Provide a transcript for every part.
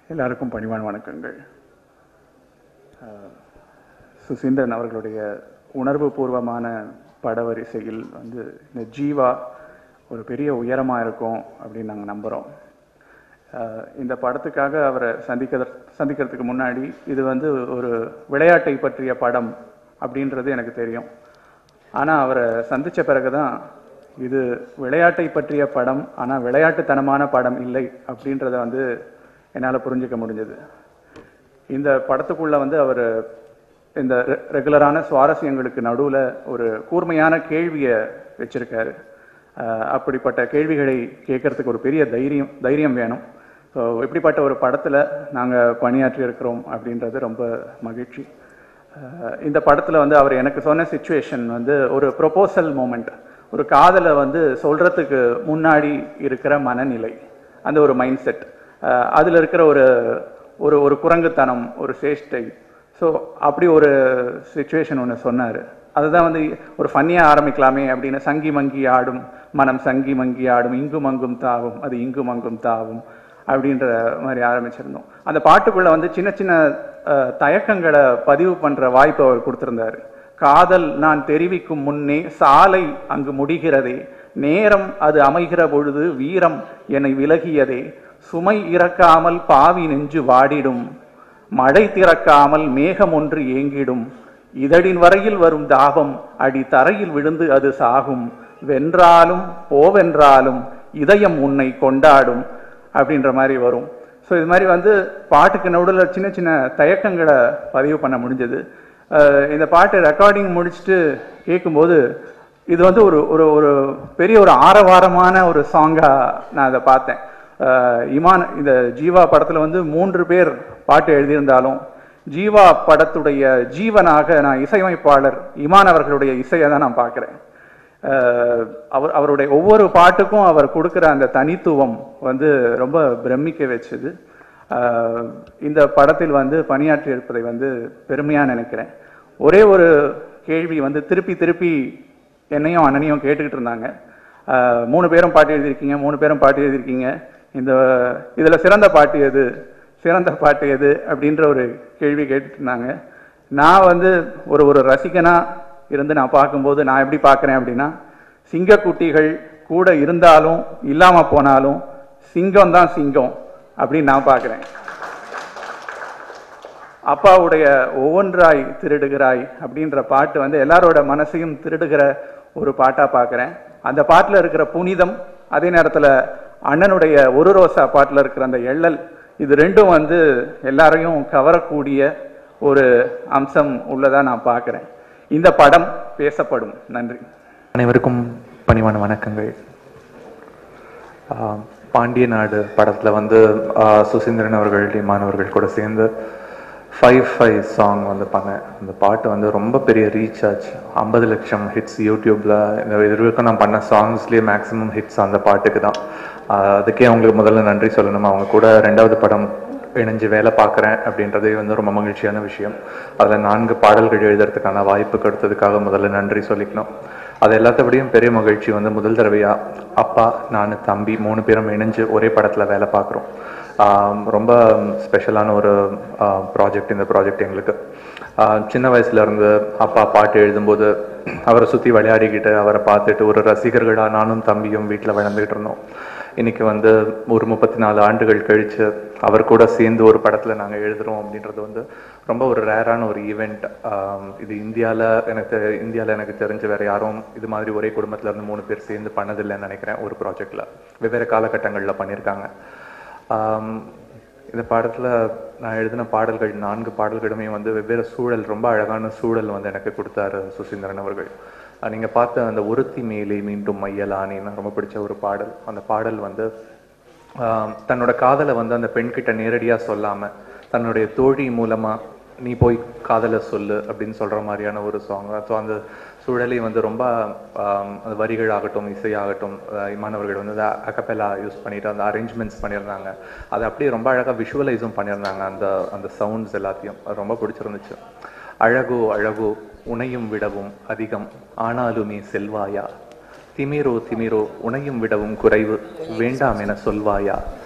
எல்லாருக்கும் பணிவான வணக்கங்கள் அஹ், சுசீந்திரன் அவர்களுடைய உணர்வு பூர்வமான படவரிசையில் வந்து இந்த ஜீவா ஒரு பெரிய உயரமாக இருக்கும் அப்படின்னு நாங்கள் நம்புகிறோம் அஹ், இந்த படத்துக்காக அவரை சந்திக்க சந்திக்கிறதுக்கு முன்னாடி இது வந்து ஒரு விளையாட்டை பற்றிய படம் அப்படின்றது எனக்கு தெரியும் ஆனால் அவரை சந்தித்த பிறகு தான் இது விளையாட்டை பற்றிய படம் ஆனால் விளையாட்டுத்தனமான படம் இல்லை அப்படின்றத வந்து என்னால் புரிஞ்சுக்க முடிஞ்சது இந்த படத்துக்குள்ள வந்து அவர் இந்த ரெ- ரெகுலரான சுவாரஸ்யங்களுக்கு நடுவில் ஒரு கூர்மையான கேள்வியை வச்சிருக்காரு அஹ் அப்படிப்பட்ட கேள்விகளை கேட்கறதுக்கு ஒரு பெரிய தைரியம் தைரியம் வேணும் ஸோ இப்படிப்பட்ட ஒரு படத்தில் நாங்கள் பணியாற்றி இருக்கிறோம் அப்படின்றது ரொம்ப மகிழ்ச்சி அஹ் இந்த படத்தில் வந்து அவர் எனக்கு சொன்ன சுச்சுவேஷன் வந்து ஒரு ப்ரொபோசல் மூமெண்ட் ஒரு காதலை வந்து சொல்கிறதுக்கு முன்னாடி இருக்கிற மனநிலை அந்த ஒரு மைண்ட் செட் அதில் இருக்கிற ஒரு ஒரு ஒரு குரங்குத்தனம் ஒரு சேஷ்டை ஸோ அப்படி ஒரு சுச்சுவேஷன் ஒன்று சொன்னார் அதுதான் வந்து ஒரு ஃபன்னியாக ஆரம்பிக்கலாமே அப்படின்னு சங்கி மங்கி ஆடும் மனம் சங்கி மங்கி ஆடும் இங்கும் அங்கும் தாவும் அது இங்கும் அங்கும் தாவும் அப்படின்ற மாதிரி ஆரம்பிச்சிருந்தோம் அந்த பாட்டுக்குள்ள வந்து சின்ன சின்ன அஹ், தயக்கங்களை பதிவு பண்ற வாய்ப்பு அவர் கொடுத்திருந்தாரு காதல் நான் தெரிவிக்கும் முன்னே சாலை அங்கு முடிகிறதே நேரம் அது அமைகிற பொழுது வீரம் என்னை விலகியதே சுமை இறக்காமல் பாவி நெஞ்சு வாடிடும் மழை திறக்காமல் மேகம் ஒன்று ஏங்கிடும் இதழின் வரையில் வரும் தாபம் அடி தரையில் விழுந்து அது சாகும் வென்றாலும் போவென்றாலும் இதயம் உன்னை கொண்டாடும் அப்படின்ற மாதிரி வரும் ஸோ இது மாதிரி வந்து பாட்டுக்கு நடுவில் சின்ன சின்ன தயக்கங்களை பதிவு பண்ண முடிஞ்சது அஹ் இந்த பாட்டு ரெக்கார்டிங் முடிச்சுட்டு கேட்கும்போது இது வந்து ஒரு ஒரு ஒரு பெரிய ஒரு ஆரவாரமான ஒரு சாங்காக நான் அதை பார்த்தேன் அஹ் இமான் இந்த ஜீவா படத்தில் வந்து மூன்று பேர் பாட்டு எழுதியிருந்தாலும் ஜீவா படத்துடைய ஜீவனாக நான் இசையமைப்பாளர் இமான் அவர்களுடைய இசையை தான் நான் பார்க்குறேன் அஹ் அவர் அவருடைய ஒவ்வொரு பாட்டுக்கும் அவர் கொடுக்குற அந்த தனித்துவம் வந்து ரொம்ப பிரமிக்க வச்சது அஹ் இந்த படத்தில் வந்து பணியாற்றி இருப்பதை வந்து பெருமையாக நினைக்கிறேன் ஒரே ஒரு கேள்வி வந்து திருப்பி திருப்பி என்னையும் அண்ணனையும் கேட்டுக்கிட்டு இருந்தாங்க அஹ் மூணு பேரும் பாட்டு எழுதியிருக்கீங்க மூணு பேரும் பாட்டு எழுதியிருக்கீங்க இந்த இதில் சிறந்த பாட்டு எது சிறந்த பாட்டு எது அப்படின்ற ஒரு கேள்வி கேட்டுட்டு இருந்தாங்க நான் வந்து ஒரு ஒரு ரசிகனா இருந்து நான் பார்க்கும்போது நான் எப்படி பார்க்குறேன் அப்படின்னா சிங்கக்குட்டிகள் கூட இருந்தாலும் இல்லாமல் போனாலும் சிங்கம் தான் சிங்கம் அப்படின்னு நான் பார்க்குறேன் அப்பாவுடைய ஒவ்வொன்றாய் திருடுகிறாய் அப்படின்ற பாட்டு வந்து எல்லாரோட மனசையும் திருடுகிற ஒரு பாட்டா பார்க்குறேன் அந்த பாட்டில் இருக்கிற புனிதம் அதே நேரத்தில் அண்ணனுடைய ஒரு ரோசா பாட்டில் இருக்கிற அந்த எள்ளல் இது ரெண்டும் வந்து எல்லாரையும் கவரக்கூடிய ஒரு அம்சம் உள்ளதா நான் பார்க்குறேன் இந்த படம் பேசப்படும் நன்றி அனைவருக்கும் பணிவான வணக்கங்கள் ஆஹ் பாண்டிய நாடு படத்தில் வந்து ஆஹ் சுசீந்திரன் அவர்கள் இமான் அவர்கள் கூட சேர்ந்து ஃபைவ் ஃபைவ் சாங் வந்து பண்ணேன் அந்த பாட்டு வந்து ரொம்ப பெரிய ரீச் ஆச்சு ஐம்பது லட்சம் ஹிட்ஸ் யூடியூப்பில் இந்த இது வரைக்கும் நான் பண்ண சாங்ஸ்லேயே மேக்ஸிமம் ஹிட்ஸ் அந்த பாட்டுக்கு தான் ஆஹ் அதுக்கே அவங்களுக்கு முதல்ல நன்றி சொல்லணும் அவங்க கூட ரெண்டாவது படம் இணைஞ்சு வேலை பார்க்குறேன் அப்படின்றதே வந்து ரொம்ப மகிழ்ச்சியான விஷயம் அதில் நான்கு பாடல்கள் எழுதுறதுக்கான வாய்ப்பு கொடுத்ததுக்காக முதல்ல நன்றி சொல்லிக்கணும் அது எல்லாத்த விடையும் பெரிய மகிழ்ச்சி வந்து முதல் தடவையா அப்பா நான் தம்பி மூணு பேரும் இணைஞ்சு ஒரே படத்தில் வேலை பார்க்குறோம் ரொம்ப ஸ்பெஷலான ஒரு ப்ராஜெக்ட் இந்த ப்ராஜெக்ட் எங்களுக்கு ஆஹ் சின்ன வயசுல இருந்து அப்பா பாட்டு எழுதும்போது அவரை சுற்றி விளையாடிக்கிட்டு அவரை பார்த்துட்டு ஒரு ரசிகர்களாக நானும் தம்பியும் வீட்டில் வளர்ந்துக்கிட்டு இருந்தோம் இன்னைக்கு வந்து ஒரு முப்பத்தி நாலு ஆண்டுகள் கழிச்சு அவர் கூட சேர்ந்து ஒரு படத்தில் நாங்கள் எழுதுறோம் அப்படின்றது வந்து ரொம்ப ஒரு ரேரான ஒரு ஈவெண்ட் இது இந்தியாவில் எனக்கு தெ- இந்தியாவில் எனக்கு தெரிஞ்சு வேற யாரும் இது மாதிரி ஒரே குடும்பத்துல இருந்து மூணு பேர் சேர்ந்து பண்ணதில்லைன்னு நினைக்கிறேன் ஒரு ப்ராஜெக்டில் வெவ்வேறு காலகட்டங்களில் பண்ணியிருக்காங்க ஆம், இந்த பாடத்தில் நான் எழுதின பாடல்கள் நான்கு பாடல்களுமே வந்து வெவ்வேறு சூழல் ரொம்ப அழகான சூழல் வந்து எனக்கு கொடுத்தாரு சுசீந்திரன் அவர்கள் அஹ் நீங்க பார்த்த அந்த ஒருத்தி மேலே மீண்டும் மையலானேன்னு ரொம்ப பிடிச்ச ஒரு பாடல் அந்த பாடல் வந்து ஆம், தன்னோட காதலை வந்து அந்த பெண்கிட்ட நேரடியா சொல்லாம தன்னுடைய தோழி மூலமா நீ போய் காதலை சொல்லு அப்படின்னு சொல்ற மாதிரியான ஒரு சாங் ஸோ அந்த சூழலை வந்து ரொம்ப ஆம், அந்த வரிகள் ஆகட்டும் இசையாகட்டும் அஹ் இமானவர்கள் வந்து அகப்பெல்லா யூஸ் பண்ணிட்டு அந்த அரேஞ்ச்மெண்ட்ஸ் பண்ணியிருந்தாங்க அதை அப்படியே ரொம்ப அழகா விஷுவலைஸும் பண்ணியிருந்தாங்க அந்த அந்த சவுண்ட்ஸ் எல்லாத்தையும் அது ரொம்ப பிடிச்சிருந்துச்சு அழகோ அழகோ உனையும் விடவும் அதிகம் ஆனாலுமே செல்வாயா திமிரோ திமிரோ உனையும் விடவும் குறைவு வேண்டாம் என சொல்வாயா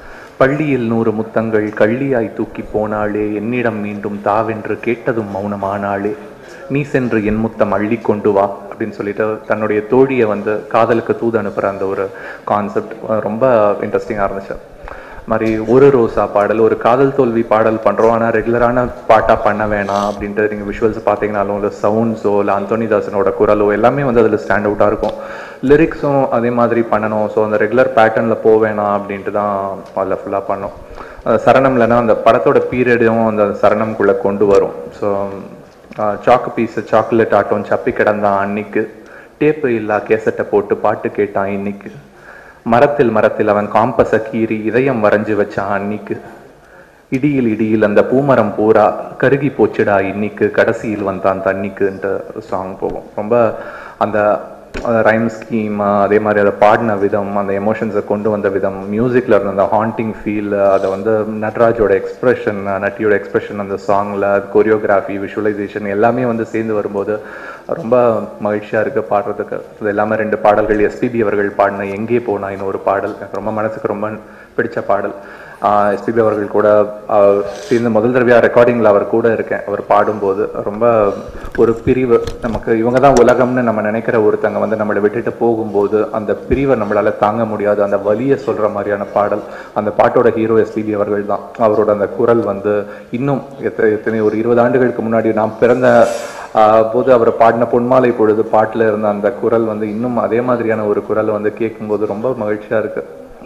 பள்ளியில் நூறு முத்தங்கள் கள்ளியாய் தூக்கி போனாளே என்னிடம் மீண்டும் தாவென்று கேட்டதும் மௌனமானாளே நீ சென்று என் முத்தம் அள்ளி கொண்டு வா அப்படின்னு சொல்லிட்டு தன்னுடைய தோழியை வந்து காதலுக்கு தூது அனுப்புற அந்த ஒரு கான்செப்ட் ரொம்ப இன்ட்ரெஸ்டிங்காக இருந்துச்சு மாதிரி ஒரு ரோசா பாடல் ஒரு காதல் தோல்வி பாடல் பண்றோம் ஆனா ரெகுலரான பாட்டா பண்ண வேணாம் அப்படின்ட்டு நீங்க விஷுவல்ஸ் பார்த்தீங்கனாலும் இல்லை சவுண்ட்ஸோ இல்லை அந்தோனிதாசனோட குரலோ எல்லாமே வந்து அதில் ஸ்டாண்ட் அவுட்டாக இருக்கும் லிரிக்ஸும் அதே மாதிரி பண்ணணும் ஸோ அந்த ரெகுலர் பேட்டர்னில் போக வேணாம் அப்படின்ட்டு தான் அதில் ஃபுல்லாக பண்ணோம் அந்த சரணம்லனா அந்த படத்தோட பீரியடும் அந்த சரணம்குள்ளே கொண்டு வரும் ஸோ சாக்கு பீஸ் சாக்லேட் ஆட்டம் சப்பி கிடந்தான் அன்னைக்கு டேப்பு இல்லா கேசட்டை போட்டு பாட்டு கேட்டான் இன்னைக்கு மரத்தில் மரத்தில் அவன் காம்பஸ கீறி இதயம் வரைஞ்சு வச்சான் அன்னிக்கு இடியில் இடியில் அந்த பூமரம் பூரா கருகி போச்சுடா இன்னிக்கு கடைசியில் வந்தான் தண்ணிக்குன்ட்டு ஒரு சாங் போகும் ரொம்ப அந்த ரைம் ஸ்கீம் அதே மாதிரி அதை பாடின விதம் அந்த எமோஷன்ஸை கொண்டு வந்த விதம் மியூசிக்கில் இருந்த அந்த ஹாண்டிங் ஃபீல் அதை வந்து நட்ராஜோட எக்ஸ்பிரஷன் நட்டியோட எக்ஸ்பிரஷன் அந்த சாங்கில் கொரியோகிராஃபி விஷுவலைசேஷன் எல்லாமே வந்து சேர்ந்து வரும்போது ரொம்ப மகிழ்ச்சியாக இருக்குது பாடுறதுக்கு இது எல்லாமே ரெண்டு பாடல்கள் எஸ்பிபி அவர்கள் பாடின எங்கே போனா இன்னொரு பாடல் எனக்கு ரொம்ப மனசுக்கு ரொம்ப பிடிச்ச பாடல் எஸ்பிபி அவர்கள் கூட ஆஹ், சேர்ந்து முதல் தடவையாக ரெக்கார்டிங்கில் அவர் கூட இருக்கேன் அவர் பாடும்போது ரொம்ப ஒரு பிரிவு நமக்கு இவங்க தான் உலகம்னு நம்ம நினைக்கிற ஒருத்தங்க வந்து நம்மளை விட்டுட்டு போகும்போது அந்த பிரிவை நம்மளால தாங்க முடியாது அந்த வலியை சொல்ற மாதிரியான பாடல் அந்த பாட்டோட ஹீரோ எஸ்பிபி அவர்கள் தான் அவரோட அந்த குரல் வந்து இன்னும் எத்த- எத்தனை ஒரு இருபது ஆண்டுகளுக்கு முன்னாடி நான் பிறந்த ஆஹ், போது அவர் பாடின பொன்மாலை பொழுது பாட்டில் இருந்த அந்த குரல் வந்து இன்னும் அதே மாதிரியான ஒரு குரல் வந்து கேட்கும்போது ரொம்ப மகிழ்ச்சியா இருக்கு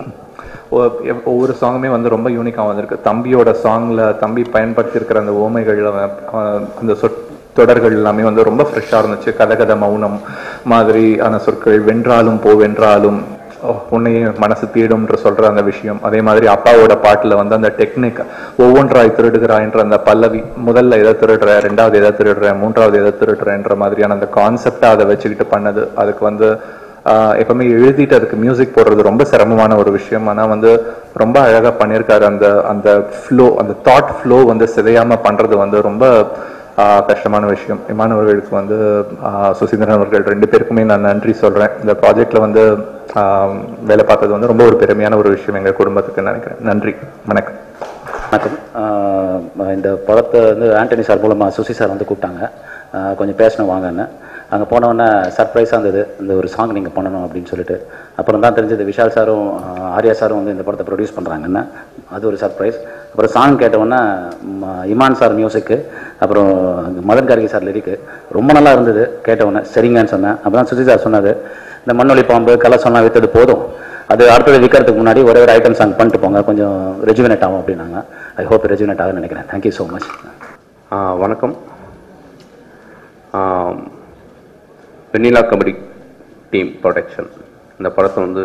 ஒ- எவ்- ஒவ்வொரு சாங்குமே வந்து ரொம்ப யூனிக்காக வந்திருக்கு தம்பியோட சாங்ல தம்பி பயன்படுத்தியிருக்கிற அந்த ஓமைகள் அவன், அவன் அந்த சொற் தொடர்கள் எல்லாமே வந்து ரொம்ப ஃப்ரெஷ்ஷாக இருந்துச்சு கதகத மௌனம் மாதிரியான சொற்கள் வென்றாலும் போ வென்றாலும் ஓ, உன்னையே மனசு தேடும்ன்ற சொல்ற அந்த விஷயம் அதே மாதிரி அப்பாவோட பாட்டுல வந்து அந்த டெக்னிக் ஒவ்வொன்றாய் திருடுகிறாய்ன்ற அந்த பல்லவி முதல்ல எதை திருடுற ரெண்டாவது எதை திருடுற மூன்றாவது எதை திருடுறன்ற மாதிரியான அந்த கான்செப்டை அதை வச்சுக்கிட்டு பண்ணது அதுக்கு வந்து ஆஹ் எப்பவுமே எழுதிட்டு அதுக்கு மியூசிக் போடுறது ரொம்ப சிரமமான ஒரு விஷயம் ஆனா வந்து ரொம்ப அழகா பண்ணியிருக்காரு அந்த அந்த ஃப்ளோ அந்த தாட் ஃப்ளோ வந்து சிதையாம பண்றது வந்து ரொம்ப ஆஹ் கஷ்டமான விஷயம் இமானவர்களுக்கு வந்து ஆஹ் சுசீந்திரன் அவர்கள் ரெண்டு பேருக்குமே நான் நன்றி சொல்றேன் இந்த ப்ராஜெக்ட்ல வந்து ஆஹ் வேலை பார்த்தது வந்து ரொம்ப ஒரு பெருமையான ஒரு விஷயம் எங்க குடும்பத்துக்கு நினைக்கிறேன் நன்றி வணக்கம் வணக்கம் ஆஹ் இந்த படத்தை வந்து ஆண்டனி சார் மூலமாக சுசி சார் வந்து கூப்பிட்டாங்க ஆஹ் கொஞ்சம் பேசணும் வாங்கன்னு அங்கே போனவொடனே சர்ப்ரைஸாக இருந்தது இந்த ஒரு சாங் நீங்கள் பண்ணணும் அப்படின்னு சொல்லிட்டு அப்புறம் தான் தெரிஞ்சது விஷால் சாரும் ஆஹ் ஆர்யா சாரும் வந்து இந்த படத்தை ப்ரொடியூஸ் பண்ணுறாங்கன்னு அது ஒரு சர்ப்ரைஸ் அப்புறம் சாங் கேட்டவொடனே ம- இமான் சார் மியூசிக்கு அப்புறம் மதன் கார்கி சார் லிரிக்கு ரொம்ப நல்லா இருந்தது கேட்டவொடனே சரிங்கன்னு சொன்னேன் அப்போ தான் சுசி சார் சொன்னாது இந்த மண்ணொலி பாம்பு கலசம்லாம் வித்தது போதும் அது அடுத்தது விற்கிறதுக்கு முன்னாடி ஒரே ஒரு ஐட்டம் சாங் பண்ணிட்டு போங்க கொஞ்சம் ரெஜுவினேட் ஆகும் அப்படின்னாங்க ஐ ஹோப் ரெஜுவினேட் ஆகும்னு நினைக்கிறேன் தேங்க்யூ ஸோ மச் ஆ, வணக்கம் ஆ, வெண்ணிலா கபடி டீம் ப்ரொடக்ஷன் இந்த படத்தை வந்து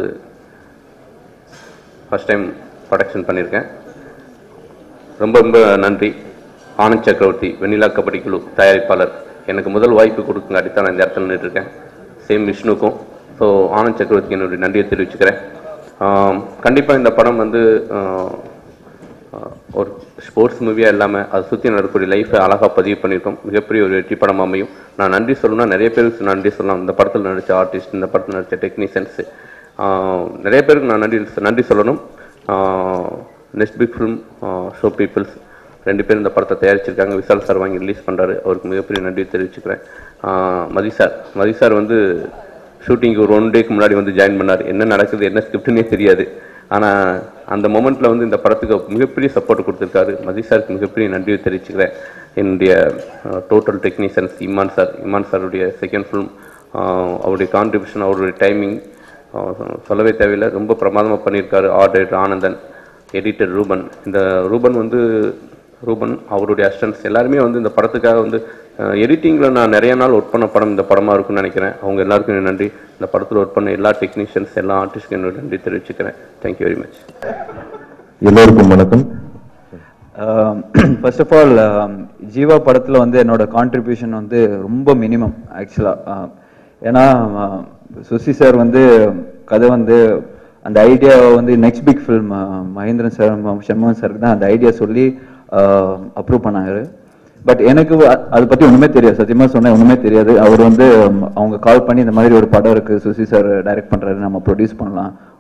ஃபஸ்ட் டைம் ப்ரொடக்ஷன் பண்ணியிருக்கேன் ரொம்ப ரொம்ப நன்றி ஆனந்த் சக்கரவர்த்தி வெண்ணிலா கபடி குழு தயாரிப்பாளர் எனக்கு முதல் வாய்ப்பு கொடுக்குங்காட்டி தான் நான் இந்த இடத்துல நின்றுருக்கேன் சேம் விஷ்ணுக்கும் ஸோ ஆனந்த் சக்கரவர்த்திக்கு என்னுடைய நன்றியை தெரிவிச்சுக்கிறேன் கண்டிப்பாக இந்த படம் வந்து ஆ, ஆஹ் ஒரு ஸ்போர்ட்ஸ் மூவியாக இல்லாமல் அதை சுற்றி நடக்கக்கூடிய லைஃப்பை அழகாக பதிவு பண்ணியிருக்கோம் மிகப்பெரிய ஒரு வெற்றி படம் அமையும் நான் நன்றி சொல்லணும்னா நிறைய பேருக்கு நன்றி சொல்லலாம் இந்த படத்தில் நடித்த ஆர்டிஸ்ட் இந்த படத்தில் நடித்த டெக்னீஷியன்ஸு நிறைய பேருக்கு நான் நன்றி நன்றி சொல்லணும் next big film show peoples ரெண்டு பேரும் இந்த படத்தை தயாரிச்சிருக்காங்க விஷால் சார் வாங்கி ரிலீஸ் பண்ணுறாரு அவருக்கு மிகப்பெரிய நன்றி தெரிவிச்சுக்கிறேன் ஆஹ் மதி சார் மதி சார் வந்து ஷூட்டிங்க்கு ஒரு ஒன் டேக்கு முன்னாடி வந்து ஜாயின் பண்ணார் என்ன நடக்குது என்ன ஸ்கிரிப்ட்னே தெரியாது ஆனால் அந்த மொமெண்ட்டில் வந்து இந்த படத்துக்கு மிகப்பெரிய சப்போர்ட் கொடுத்துருக்காரு மதி சாருக்கு மிகப்பெரிய நன்றியை தெரிவிச்சுக்கிறேன் என்னுடைய total technicians Imman sir Imman சாருடைய செகண்ட் ஃபிலிம் அவருடைய கான்ட்ரிபியூஷன் அவருடைய டைமிங் சொல்லவே தேவையில்லை ரொம்ப பிரமாதமாக பண்ணியிருக்காரு art director Anandan editor Ruben இந்த ரூபன் வந்து ரூபன் அவருடைய அசிஸ்டன்ஸ் எல்லாருமே வந்து இந்த படத்துக்காக வந்து எடிட்டிங்கில் நான் நிறைய நாள் ஒர்க் பண்ண படம் இந்த படமாக இருக்கும்னு நினைக்கிறேன் அவங்க எல்லாருக்கும் என்னுடைய நன்றி இந்த படத்தில் ஒர்க் பண்ண எல்லா டெக்னீஷியன்ஸ் எல்லா ஆர்டிஸ்ட்க்கும் என்னோட நன்றி தெரிவிச்சுக்கிறேன் தேங்க்யூ வெரி மச் எல்லோருக்கும் வணக்கம் ஃபர்ஸ்ட் ஆஃப் ஆல் ஜீவா படத்தில் வந்து என்னோட கான்ட்ரிபியூஷன் வந்து ரொம்ப மினிமம் ஆக்சுவலாக ஏன்னா அஹ், சுசி சார் வந்து கதை வந்து அந்த ஐடியாவை வந்து next big film Mahendran sir Shanmugan சாருக்கு தான் அந்த ஐடியா சொல்லி அப்ரூவ் பண்ணாரு பட் எனக்கு வ- அதை பற்றி ஒன்றுமே தெரியாது சத்தியமா சொன்னேன் ஒன்றுமே தெரியாது அவர் வந்து ம், அவங்க கால் பண்ணி இந்த மாதிரி ஒரு படம் இருக்கு சுசி சார் டைரக்ட் பண்றாரு நம்ம ப்ரொடியூஸ் பண்ணலாம்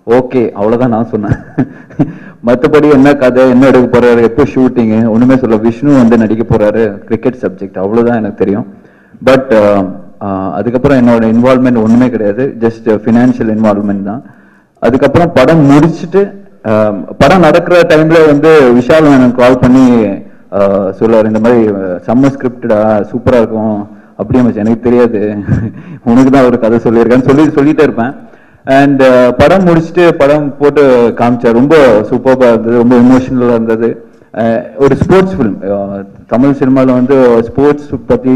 ஓகே அவ்வளவுதான் நான் சொன்னேன் மற்றபடி என்ன கதை என்ன எடுக்க போறாரு எப்போ ஷூட்டிங்கு ஒண்ணுமே சொல்ல விஷ்ணு வந்து நடிக்க போறாரு கிரிக்கெட் சப்ஜெக்ட் அவ்வளவுதான் எனக்கு தெரியும் பட் அதுக்கப்புறம் என்னோட இன்வால்மெண்ட் ஒண்ணுமே கிடையாது ஜஸ்ட் ஃபினான்ஷியல் இன்வால்மெண்ட் தான் அதுக்கப்புறம் படம் முடிச்சுட்டு ஆஹ், படம் நடக்கிற டைம்ல வந்து விஷால் எனக்கு கால் பண்ணி ஆஹ், சொல்லுவார் இந்த மாதிரி செம்ம ஸ்கிரிப்டடா சூப்பரா இருக்கும் அப்படியே மச்சான், எனக்கு தெரியாது உனக்கு தான் ஒரு கதை சொல்லியிருக்கான்னு சொல்லி சொல்லிட்டே இருப்பேன் அண்ட் படம் முடிச்சுட்டு படம் போட்டு காமிச்சார் ரொம்ப சூப்பராக இருந்தது ரொம்ப இமோஷனலாக இருந்தது அஹ் ஒரு ஸ்போர்ட்ஸ் ஃபிலிம் தமிழ் சினிமாவில் வந்து ஸ்போர்ட்ஸ் பற்றி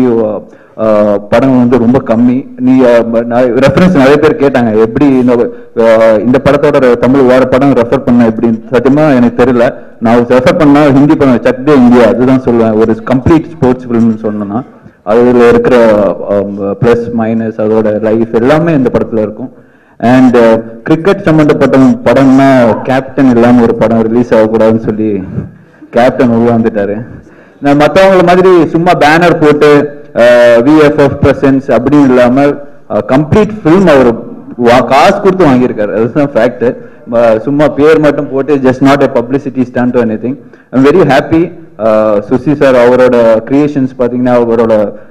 படம் வந்து ரொம்ப கம்மி நீ ரெஃபரன்ஸ் நிறைய பேர் கேட்டாங்க எப்படி இந்த அஹ், இந்த படத்தோட தமிழ் வேற படம் ரெஃபர் பண்ண எப்படின்னு சத்தியமா எனக்கு தெரியல நான் ரெஃபர் பண்ணா ஹிந்தி படம் சக் தே இந்தியா அதுதான் சொல்லுவேன் ஒரு கம்ப்ளீட் ஸ்போர்ட்ஸ் ஃபிலிம்னு சொன்னோன்னா அதுல இருக்கிற ப்ளஸ் மைனஸ் அதோட லைஃப் எல்லாமே இந்த படத்துல இருக்கும் அண்ட் கிரிக்கெட் சம்பந்தப்பட்ட படம்னா கேப்டன் இல்லாம ஒரு படம் ரிலீஸ் ஆகக்கூடாதுன்னு சொல்லி கேப்டன் உள்ள வந்துட்டாரு நான் மற்றவங்கள மாதிரி சும்மா பேனர் போட்டு விஎஃப்எஃப் பிரசன்ஸ் அப்படின்னு இல்லாம கம்ப்ளீட் ஃபில்ம் அவர் வா- காசு கொடுத்து வாங்கியிருக்காரு அதுதான் ஃபேக்ட் சும்மா பேர் மட்டும் போட்டு just not a publicity stunt anything I'm very happy Susi sir அவரோட கிரியேஷன்ஸ் பார்த்தீங்கன்னா அவரோட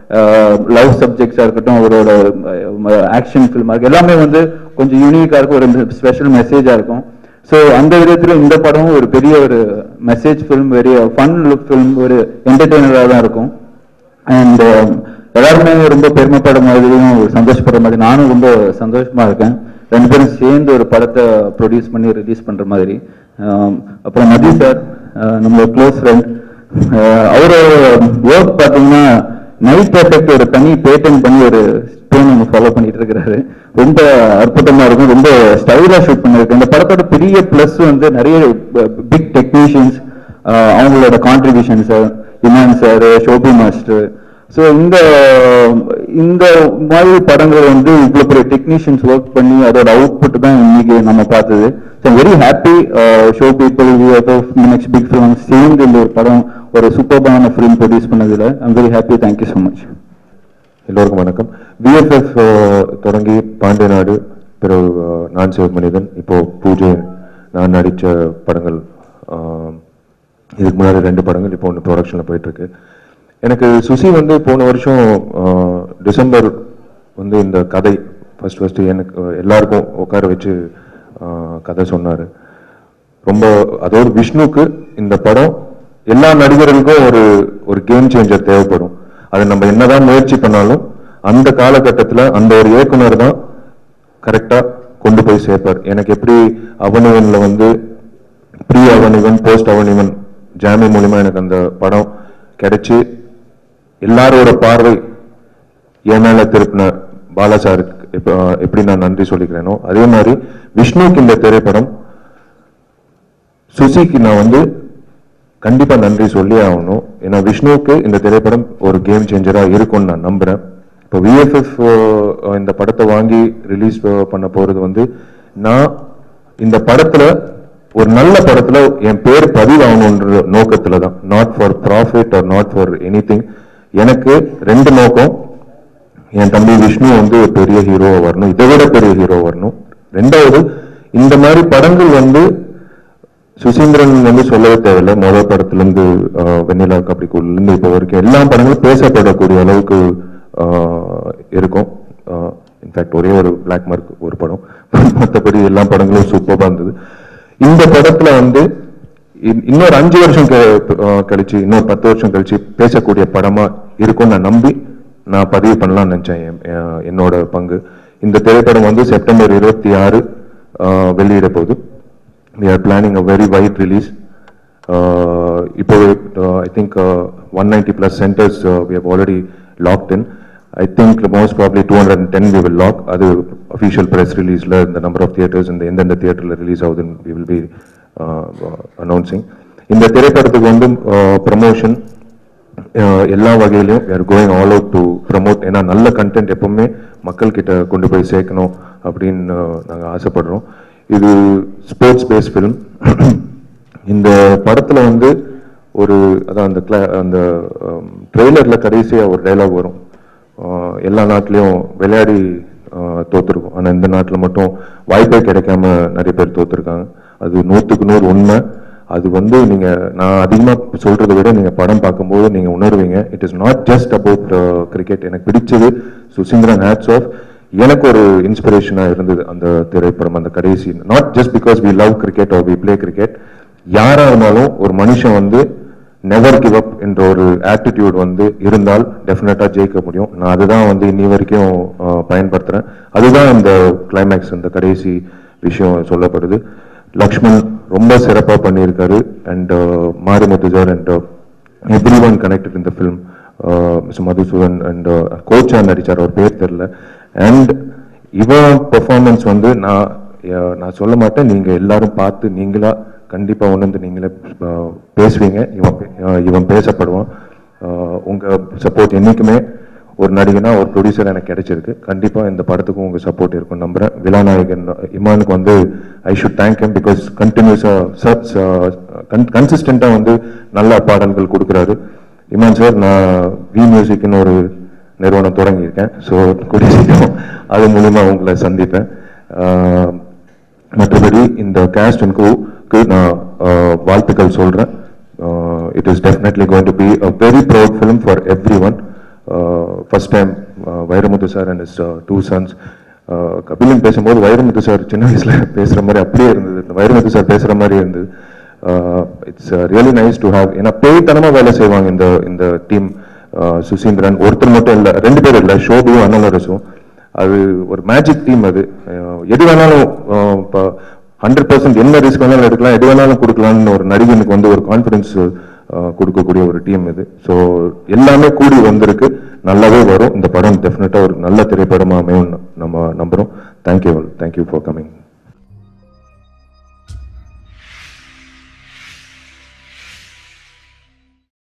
லவ் சப்ஜெக்ட்ஸாக இருக்கட்டும் அவரோட ஆக்ஷன் ஃபில்மாக இருக்கு எல்லாமே வந்து கொஞ்சம் யூனிக்காக இருக்கும் ஒரு ஸ்பெஷல் மெசேஜாக இருக்கும் ஸோ அந்த விதத்தில் இந்த படமும் ஒரு பெரிய ஒரு message film very fun look film ஒரு என்டர்டெய்னராக தான் இருக்கும் அண்ட் எல்லாருமே ரொம்ப பெருமைப்படுற மாதிரியும் ஒரு சந்தோஷப்படுற மாதிரி நானும் ரொம்ப சந்தோஷமா இருக்கேன் ரெண்டு பேரும் சேர்ந்து ஒரு படத்தை ப்ரொடியூஸ் பண்ணி ரிலீஸ் பண்ற மாதிரி ஆம், அப்புறம் மதி சார் நம்மளோட க்ளோஸ் ஃப்ரெண்ட் அவரோட ஒர்க் பார்த்தீங்கன்னா நைட் எஃபெக்ட் ஒரு தனி பேட்டன் பண்ணி ஒரு ஸ்டோன் நம்ம ஃபாலோ பண்ணிட்டு இருக்கிறாரு ரொம்ப அற்புதமா இருக்கும் ரொம்ப ஸ்டைலா ஷூட் பண்ணிருக்கு இந்த படத்தோட பெரிய ப்ளஸ் வந்து நிறைய பிக் டெக்னீஷியன்ஸ் அவங்களோட contribution sir Imman sir Shobi master so இந்த இந்த மாதிரி படங்கள் வந்து இவ்வளோ பெரிய டெக்னீஷியன்ஸ் ஒர்க் பண்ணி அதோட அவுட்புட் தான் இன்னைக்கு நம்ம பார்த்தது so very happy show people next big film சேர்ந்து இந்த ஒரு படம் ஒரு சூப்பர்பான ஃபிலிம் ப்ரொடியூஸ் பண்ணதுல I'm very happy thank you so much எல்லோருக்கும் வணக்கம் விஎஃப்எஃப் தொடங்கி பாண்டிய நாடு பிறகு அஹ், நான் சிவமனிதன் இப்போ பூஜை நான் நடித்த படங்கள் அஹ், இதுக்கு முன்னாடி ரெண்டு படங்கள் இப்போ ஒன்று ப்ரொடக்ஷனில் போயிட்டு இருக்கு எனக்கு சுசி வந்து போன வருஷம் அஹ், டிசம்பர் வந்து இந்த கதை ஃபர்ஸ்ட் ஃபர்ஸ்ட் எனக்கு அஹ், எல்லாருக்கும் உட்கார வச்சு அஹ், கதை சொன்னார் ரொம்ப அதோடு விஷ்ணுக்கு இந்த படம் எல்லா நடிகர்களுக்கும் ஒரு ஒரு கேம் சேஞ்சர் தேவைப்படும் அது நம்ம என்னதான் முயற்சி பண்ணாலும் அந்த காலகட்டத்தில் அந்த ஒரு இயக்குனர் தான் கரெக்டா கொண்டு போய் சேர்ப்பார் எனக்கு எப்படி அவனிவன்ல வந்து ப்ரீ அவனிவன் போஸ்ட் அவனிவன் ஜாமி மூலியமா எனக்கு அந்த படம் கிடைச்சு எல்லாரோட பார்வை என் மேல திருப்பின பாலா சாருக்கு இப்ப- எப்படி நான் நன்றி சொல்லிக்கிறேனோ அதே மாதிரி விஷ்ணுக்கு இந்த திரைப்படம் சுசிக்கு நான் வந்து கண்டிப்பா நன்றி சொல்லி ஆகணும் ஏன்னா விஷ்ணுவுக்கு இந்த திரைப்படம் ஒரு கேம் சேஞ்சரா இருக்கும்னு நான் நம்புறேன் இப்போ விஎஃப்எஃப் இந்த படத்தை வாங்கி ரிலீஸ் பண்ண போறது வந்து நான் இந்த படத்துல ஒரு நல்ல படத்துல என் பேர் பதிவாகணுன்ற நோக்கத்துல தான் not for profit or not for any எனக்கு ரெண்டு நோக்கம் என் தம்பி விஷ்ணு வந்து ஒரு பெரிய ஹீரோவா வரணும் இதை விட பெரிய ஹீரோ வரணும் ரெண்டாவது இந்த மாதிரி படங்கள் வந்து சுசீந்திரன் வந்து சொல்லவே தேவையில்லை முதல் படத்துல இருந்து ஆஹ், வெண்ணிலா கபடிக்குள்ள இருந்து இப்போ வரைக்கும் எல்லா படங்களும் பேசப்படக்கூடிய அளவுக்கு ஆஹ், இருக்கும் இன்ஃபேக்ட் ஒரே ஒரு பிளாக் மார்க் ஒரு படம் மற்றபடி எல்லா படங்களும் சூப்பராக இருந்தது இந்த படத்துல வந்து இன்- இன்னொரு அஞ்சு வருஷம் கெ- ஆஹ், கழிச்சு இன்னொரு பத்து வருஷம் கழிச்சு பேசக்கூடிய படமா இருக்கும்னு நான் நம்பி நான் பதிவு பண்ணலாம்னு நினைச்சேன் என்- என்- என்னோட பங்கு இந்த திரைப்படம் வந்து செப்டம்பர் இருபத்தி ஆறு வெளியிட போகுது we are planning a very wide release. Uh, இப்போ I think one ninety plus centres we have already locked in I think most probably two hundred and ten we will lock அது official press ரிலீஸில் இந்த number of theatres இந்த எந்தெந்த தியேட்டரில் release ஆகுதுன்னு we will be announcing இந்த திரைப்படத்துக்கு வந்து ப்ரமோஷன் எல்லா வகையிலும் we are going all out to promote ஏன்னா நல்ல கண்டென்ட் எப்பவுமே மக்கள் கிட்ட கொண்டு போய் சேர்க்கணும் அப்படின்னு நாங்கள் ஆசைப்படுறோம் இது ஸ்போர்ட்ஸ் பேஸ் ஃபிலிம் இந்த படத்துல வந்து ஒரு அதான் அந்த கிளா அந்த ட்ரெய்லர்ல கடைசியா ஒரு டைலாக் வரும் அஹ், எல்லா நாட்டிலையும் விளையாடி தோத்துருக்கோம் ஆனால் இந்த நாட்டில் மட்டும் வாய்ப்பே கிடைக்காம நிறைய பேர் தோத்துருக்காங்க அது நூற்றுக்கு நூறு உண்மை அது வந்து நீங்க நான் அதிகமா சொல்றதை விட நீங்க படம் பார்க்கும்போது நீங்க உணர்வீங்க it is not just about cricket எனக்கு பிடிச்சது சுசீந்திரன் ஹேட்ஸ் ஆஃப் எனக்கு ஒரு இன்ஸ்பிரேஷனா இருந்தது அந்த திரைப்படம் அந்த கடைசி not just because we love cricket or we play cricket யாரா இருந்தாலும் ஒரு மனுஷன் வந்து நெவர் கிவ் அப் என்ற ஒரு ஆட்டிடியூட் வந்து இருந்தால் டெஃபினட்டா ஜெயிக்க முடியும் நான் அதுதான் வந்து இன்னி வரைக்கும் அஹ், பயன்படுத்துறேன் அதுதான் இந்த கிளைமேக்ஸ் இந்த கடைசி விஷயம் சொல்லப்படுது லக்ஷ்மண் ரொம்ப சிறப்பா பண்ணியிருக்காரு and Marimuthu sir and every one connected இந்த ஃபிலிம் மிஸ்டர் மதுசூதன் அண்ட் கோச்சா நடிச்சார் அவர் பேர் தெரியல அண்ட் இவன் பெர்ஃபார்மன்ஸ் வந்து நான் அஹ், நான் சொல்ல மாட்டேன் நீங்க எல்லாரும் பார்த்து நீங்களா கண்டிப்பா உணர்ந்து நீங்களே அஹ், பேசுவீங்க இவன் பே- அஹ், இவன் பேசப்படுவான் அஹ், உங்க சப்போர்ட் என்னைக்குமே ஒரு நடிகனா ஒரு ப்ரொடியூசர் எனக்கு கிடைச்சிருக்கு கண்டிப்பா இந்த படத்துக்கும் உங்க சப்போர்ட் இருக்கும் நம்புறேன் விழாநாயகன் இமானுக்கு வந்து I should thank him because கண்டினியூஸா கன்சிஸ்டண்டா வந்து நல்ல பாடல்கள் கொடுக்குறாரு இமான் சார் நான் வி மியூசிக்னு ஒரு நிறுவனம் தொடங்கியிருக்கேன் ஸோ கூடிய சீக்கிரம் அது மூலியமா உங்களை சந்திப்பேன் ஆஹ், மற்றபடி இந்த கேஸ்ட் அண்ட் கூக்கு நான் ஆஹ், வாழ்த்துக்கள் சொல்றேன் it is definitely going to be a very proud film for every one first time Vairamuthu sir and is two sons Kabilan பேசும்போது வைரமுத்து சார் சின்ன வயசுல பேசுற மாதிரி அப்படியே இருந்தது இந்த வைரமுத்து சார் பேசுற மாதிரி இருந்தது it's really nice to have ஏன்னா பேய்த்தனமா வேலை செய்வாங்க இந்த இந்த டீம் சுசீந்திரன் ஒருத்தர் மட்டும் இல்ல ரெண்டு பேர் இல்ல ஷோபியும் அன்னலரசும் அது ஒரு மேஜிக் டீம் அது அஹ் எது வேணாலும் ஹண்ட்ரட் பர்சன்ட் என்ன ரிஸ்க் வேணாலும் எடுக்கலாம் எது வேணாலும் கொடுக்கலாம்னு ஒரு நடிகனுக்கு வந்து ஒரு கான்ஃபிடன்ஸ் கொடுக்கக்கூடிய ஒரு டீம் இது ஸோ எல்லாமே கூடி வந்திருக்கு நல்லாவே வரும் இந்த படம் டெஃபினட்டா ஒரு நல்ல திரைப்படமா அமையும் நம்ம நம்புறோம் தேங்க்யூ தேங்க்யூ ஃபார் கமிங்